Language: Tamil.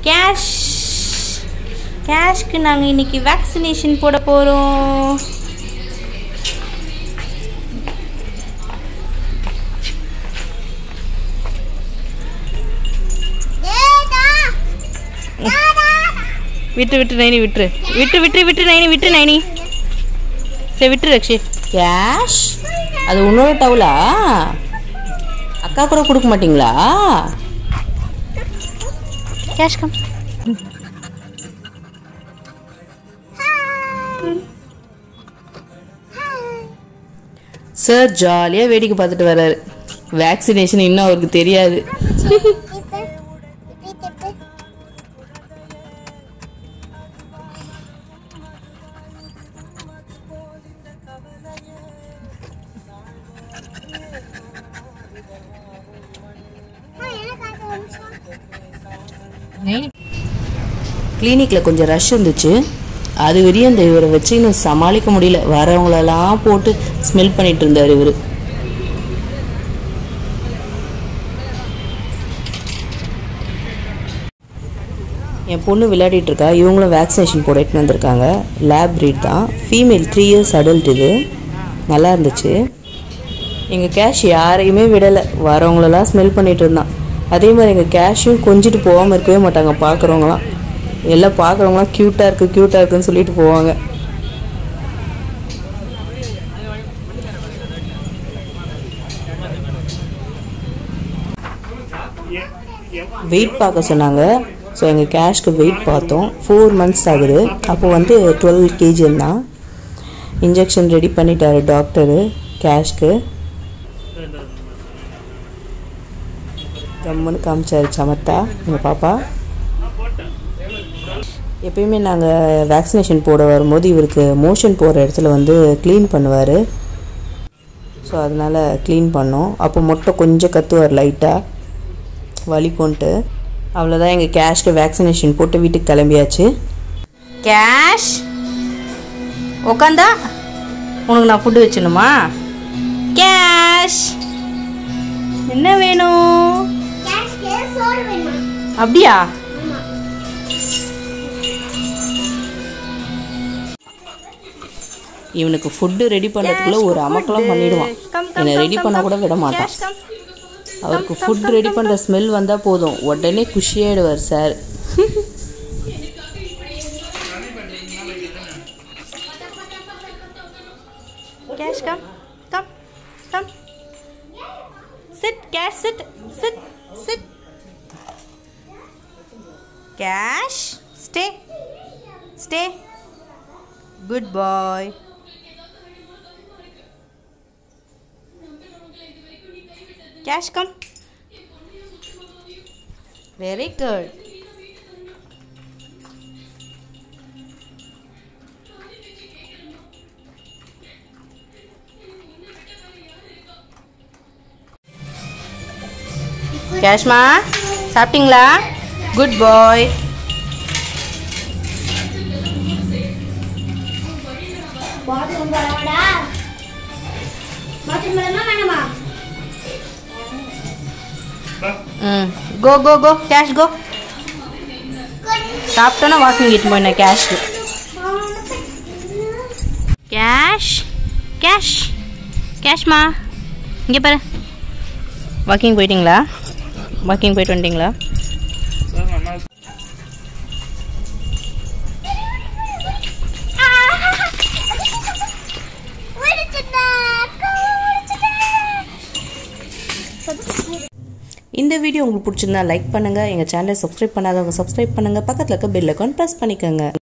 கேஷ் கேஷ்க்கு நாங்கள் இன்னைக்கு வேக்சினேஷன் போட போகிறோம் விட்டு விட்டு நைனி விட்டுரு விட்டு விட்டு விட்டு நைனி விட்டு நைனி சரி விட்டு ரக்ஷி கேஷ் அது உன்னோட டவுலா அக்கா கூட கொடுக்க மாட்டீங்களா கேஷ் கம் சார் ஜாலியாக வேடிக்கை பார்த்துட்டு வர்றாரு வேக்சினேஷன் இன்னும் அவருக்கு தெரியாது கிளினிக்கில் கொஞ்சம் ரஷ் இருந்துச்சு அது வரையும் இந்த இவரை வச்சு இன்னும் சமாளிக்க முடியல வரவங்களெல்லாம் போட்டு ஸ்மெல் பண்ணிட்டு இருந்தார் இவர் என் பொண்ணு விளையாடிட்டு இருக்கா இவங்களும் வேக்சினேஷன் போட்டுட்டு வந்திருக்காங்க லேப் breed தான் ஃபீமேல் த்ரீ இயர்ஸ் அடல்ட் இது நல்லா இருந்துச்சு எங்கள் கேஷ் யாரையுமே விடலை வரவங்களெல்லாம் ஸ்மெல் பண்ணிட்டு இருந்தான் அதே மாதிரி எங்கள் கேஷையும் கொஞ்சிட்டு போகாமல் இருக்கவே மாட்டாங்க பார்க்குறவங்களாம் எல்லாம் பார்க்குறவங்களாம் க்யூட்டாக இருக்குது க்யூட்டாக இருக்குன்னு சொல்லிட்டு போவாங்க வெயிட் பார்க்க சொன்னாங்க ஸோ எங்கள் கேஷ்க்கு வெயிட் பார்த்தோம் ஃபோர் மந்த்ஸ் ஆகுது அப்போ வந்து டுவெல் கேஜி இருந்தான் இன்ஜெக்ஷன் ரெடி பண்ணிட்டாரு டாக்டரு கேஷ்க்கு கம்முன்னு காமிச்சாரு சமத்தா எங்கள் பாப்பா எப்பயுமே நாங்கள் வேக்சினேஷன் போட வரும்போது இவருக்கு மோஷன் போகிற இடத்துல வந்து க்ளீன் பண்ணுவார் ஸோ அதனால் க்ளீன் பண்ணோம் அப்போ மட்டும் கொஞ்சம் கத்துவார் லைட்டாக வலிக்கும்ன்ட்டு அவ்வளோதான் எங்கள் கேஷ்க்கு வேக்சினேஷன் போட்டு வீட்டுக்கு கிளம்பியாச்சு கேஷ் உக்காந்தா உனக்கு நான் ஃபுட்டு வச்சிடணுமா கேஷ் என்ன வேணும் அப்படியா இவனுக்கு ஃபுட்டு ரெடி பண்ணுறதுக்குள்ள ஒரு அமக்கலம் பண்ணிடுவான் என்னை ரெடி பண்ண கூட விட மாட்டான் அவருக்கு ஃபுட் ரெடி பண்ணுற ஸ்மெல் வந்தால் போதும் உடனே குஷியாயிடுவார் sir Cash, come, come, come. Sit, Cash, sit, sit, sit. Cash, stay, stay. Good boy. Cash, come. Very good. கேஷ்மா சாப்பிட்டீங்களா குட் பாய் பாத்ரூம் போறவாடா பாத்ரூம் போறமா வேணாமா ம் கோ கோ கோ கேஷ் கோ சாப்பிட்டோன்னா வாக்கிங் இட்டு போயினேன் கேஷ் கேஷ் கேஷ் கேஷ்மா இங்கே பாரு வாக்கிங் போயிட்டீங்களா வாக்கிங் போயிட்டு வந்துட்டீங்களா இந்த வீடியோ உங்களுக்கு பிடிச்சிருந்தா லைக் பண்ணுங்கள் எங்கள் சேனலை சப்ஸ்கிரைப் பண்ணாதவங்க சப்ஸ்கிரைப் பண்ணுங்கள் பக்கத்தில் இருக்க பெல் ஐக்கான் ப்ரெஸ் பண்ணிக்கோங்க